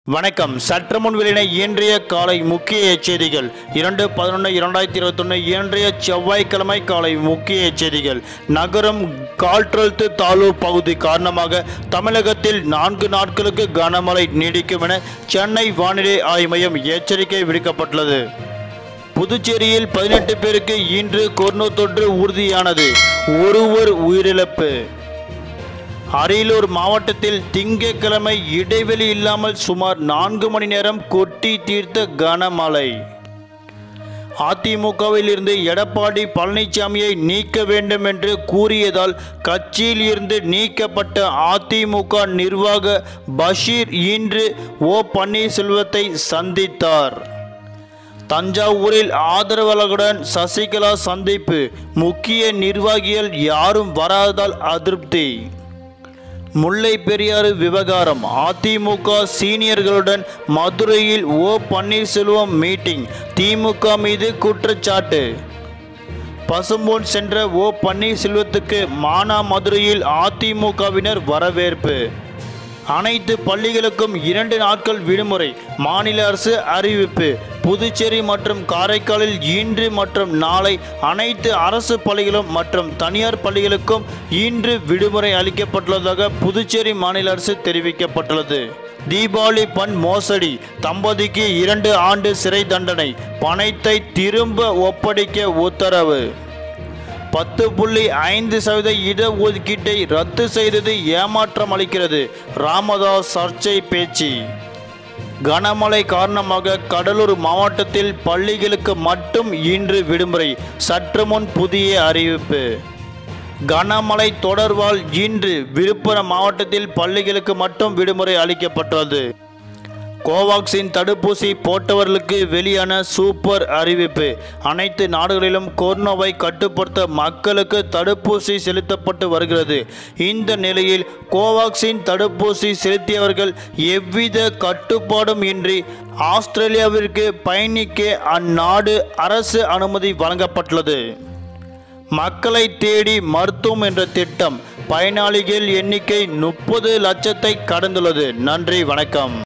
வணக்கம் சற்று முன் வெளியின இன்றைய காலை முக்கிய செய்திகள் இரண்டு பதினொன்று இரண்டாயிரத்தி இருபத்தொன்று இன்றைய செவ்வாய்க்கிழமை காலை முக்கிய செய்திகள் நகரம் காற்றழுத்த தாழ்வு பகுதி காரணமாக தமிழகத்தில் நான்கு நாட்களுக்கு கனமழை நீடிக்கும் என சென்னை வானிலை ஆய்வு மையம் எச்சரிக்கை விடுக்கப்பட்டுள்ளது புதுச்சேரியில் பதினெட்டு பேருக்கு இன்று கொரோனா தொற்று உறுதியானது ஒருவர் உயிரிழப்பு அரியலூர் மாவட்டத்தில் திங்கட்கிழமை இடைவெளி இல்லாமல் சுமார் நான்கு மணி நேரம் கொட்டி தீர்த்த கனமழை அதிமுகவில் இருந்து எடப்பாடி பழனிசாமியை நீக்க வேண்டும் என்று கூறியதால் கட்சியில் இருந்து நீக்கப்பட்ட அதிமுக நிர்வாக பஷீர் இன்று ஓ பன்னீர்செல்வத்தை சந்தித்தார் தஞ்சாவூரில் ஆதரவாளர்களுடன் சசிகலா சந்திப்பு முக்கிய நிர்வாகிகள் யாரும் வராததால் அதிருப்தி முல்லை பெரியாறு விவகாரம் அதிமுக சீனியர்களுடன் மதுரையில் ஓ பன்னீர்செல்வம் மீட்டிங் திமுக மீது குற்றச்சாட்டு பசும்பொன் சென்ற ஓ பன்னீர்செல்வத்துக்கு மானாமதுரையில் அதிமுகவினர் வரவேற்பு அனைத்து பள்ளிகளுக்கும் இரண்டு நாட்கள் விடுமுறை மாநில அரசு அறிவிப்பு புதுச்சேரி மற்றும் காரைக்காலில் இன்று மற்றும் நாளை அனைத்து அரசு பள்ளிகளும் மற்றும் தனியார் பள்ளிகளுக்கும் இன்று விடுமுறை அளிக்கப்பட்டுள்ளதாக புதுச்சேரி மாநில அரசு தெரிவிக்கப்பட்டுள்ளது தீபாவளி பண் மோசடி தம்பதிக்கு இரண்டு ஆண்டு சிறை தண்டனை பணத்தை திரும்ப ஒப்படைக்க உத்தரவு பத்து புள்ளி ஐந்து சதவீத இடஒதுக்கீட்டை ரத்து செய்தது ஏமாற்றம் அளிக்கிறது ராமதாஸ் சர்ச்சை பேச்சு கனமழை காரணமாக கடலூர் மாவட்டத்தில் பள்ளிகளுக்கு மட்டும் இன்று விடுமுறை சற்று முன் புதிய அறிவிப்பு கனமழை தொடர்பால் இன்று விழுப்புரம் மாவட்டத்தில் பள்ளிகளுக்கு மட்டும் விடுமுறை அளிக்கப்பட்டுள்ளது கோவாக்சின் தடுப்பூசி போட்டவர்களுக்கு வெளியான சூப்பர் அறிவிப்பு அனைத்து நாடுகளிலும் கொரோனாவை கட்டுப்படுத்த மக்களுக்கு தடுப்பூசி செலுத்தப்பட்டு வருகிறது இந்த நிலையில் கோவாக்சின் தடுப்பூசி செலுத்தியவர்கள் எவ்வித கட்டுப்பாடும் இன்றி ஆஸ்திரேலியாவிற்கு பயணிக்க அந்நாடு அரசு அனுமதி வழங்கப்பட்டுள்ளது மக்களை தேடி மருத்துவம் என்ற திட்டம் பயனாளிகள் எண்ணிக்கை முப்பது லட்சத்தை கடந்துள்ளது நன்றி வணக்கம்